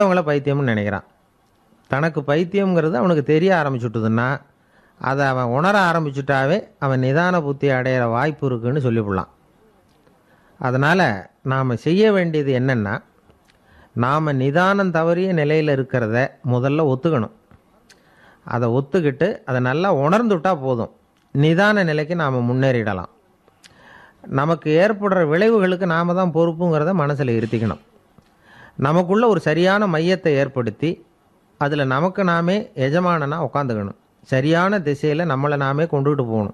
அவங்கள பைத்தியம்னு நினைக்கிறான் தனக்கு பைத்தியம்ங்கிறது அவனுக்கு தெரிய ஆரம்பிச்சுட்டுதுன்னா அதை அவன் உணர ஆரம்பிச்சுட்டாவே அவன் நிதான புத்தி அடையிற வாய்ப்பு இருக்குன்னு சொல்லிவிடலாம் அதனால் நாம் செய்ய வேண்டியது என்னென்னா நாம் நிதானம் தவறிய நிலையில் இருக்கிறத முதல்ல ஒத்துக்கணும் அதை ஒத்துக்கிட்டு அதை நல்லா உணர்ந்துட்டா போதும் நிதான நிலைக்கு நாம் முன்னேறிடலாம் நமக்கு ஏற்படுற விளைவுகளுக்கு நாம் தான் பொறுப்புங்கிறத மனசில் இருத்திக்கணும் நமக்குள்ள ஒரு சரியான மையத்தை ஏற்படுத்தி அதில் நமக்கு நாமே எஜமானனா உட்காந்துக்கணும் சரியான திசையில் நம்மளை நாமே கொண்டுகிட்டு போகணும்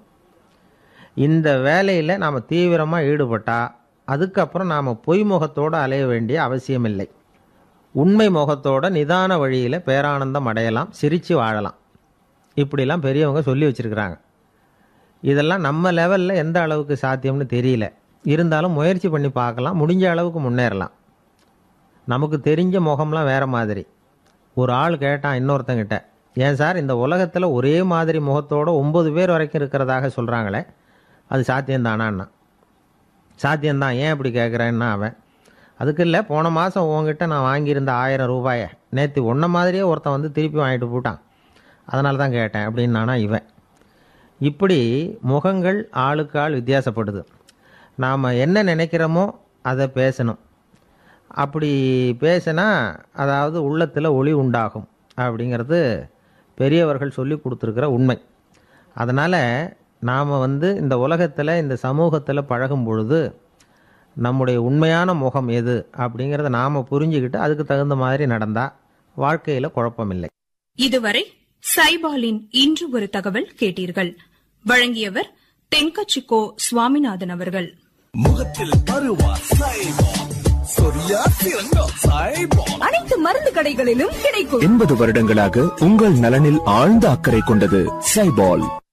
இந்த வேலையில் நாம் தீவிரமாக ஈடுபட்டால் அதுக்கப்புறம் நாம் பொய் முகத்தோடு அலைய வேண்டிய அவசியமில்லை உண்மை முகத்தோட நிதான வழியில் பேரானந்தம் அடையலாம் சிரித்து வாழலாம் இப்படிலாம் பெரியவங்க சொல்லி வச்சுருக்கிறாங்க இதெல்லாம் நம்ம லெவலில் எந்த அளவுக்கு சாத்தியம்னு தெரியல இருந்தாலும் முயற்சி பண்ணி பார்க்கலாம் முடிஞ்ச அளவுக்கு முன்னேறலாம் நமக்கு தெரிஞ்ச முகம்லாம் வேறு மாதிரி ஒரு ஆள் கேட்டான் இன்னொருத்தங்கிட்ட ஏன் சார் இந்த உலகத்தில் ஒரே மாதிரி முகத்தோட ஒம்பது பேர் வரைக்கும் இருக்கிறதாக சொல்கிறாங்களே அது சாத்தியம்தானான்னா சாத்தியம்தான் ஏன் இப்படி கேட்குறேன்னா அவன் அதுக்கு இல்லை போன மாதம் உங்ககிட்ட நான் வாங்கியிருந்த ஆயிரம் ரூபாயை நேற்று ஒன்றை மாதிரியே ஒருத்தன் வந்து திருப்பி வாங்கிட்டு போட்டான் அதனால தான் கேட்டேன் அப்படின்னு நானா இவன் இப்படி முகங்கள் ஆளுக்கு ஆள் வித்தியாசப்படுது நாம் என்ன நினைக்கிறோமோ அதை பேசணும் அப்படி பேசினா அதாவது உள்ளத்தில் ஒளி உண்டாகும் அப்படிங்கிறது பெரியவர்கள் சொல்லி கொடுத்துருக்கிற உண்மை அதனால் நாம் வந்து இந்த உலகத்தில் இந்த சமூகத்தில் பழகும் பொழுது நம்முடைய உண்மையான முகம் எது அப்படிங்கிறத நாம் புரிஞ்சுக்கிட்டு அதுக்கு தகுந்த மாதிரி நடந்தால் வாழ்க்கையில் குழப்பமில்லை இதுவரை சைபாலின் இன்று ஒரு தகவல் கேட்டீர்கள் வழங்கியவர் தென்கச்சிக்கோ சுவாமிநாதன் அவர்கள் முகத்தில் பருவா சைபால் சொரியா சிறங்கா சைபால் அனைத்து மருந்து கடைகளிலும் கிடைக்கும் எண்பது வருடங்களாக உங்கள் நலனில் ஆழ்ந்த அக்கறை கொண்டது சைபால்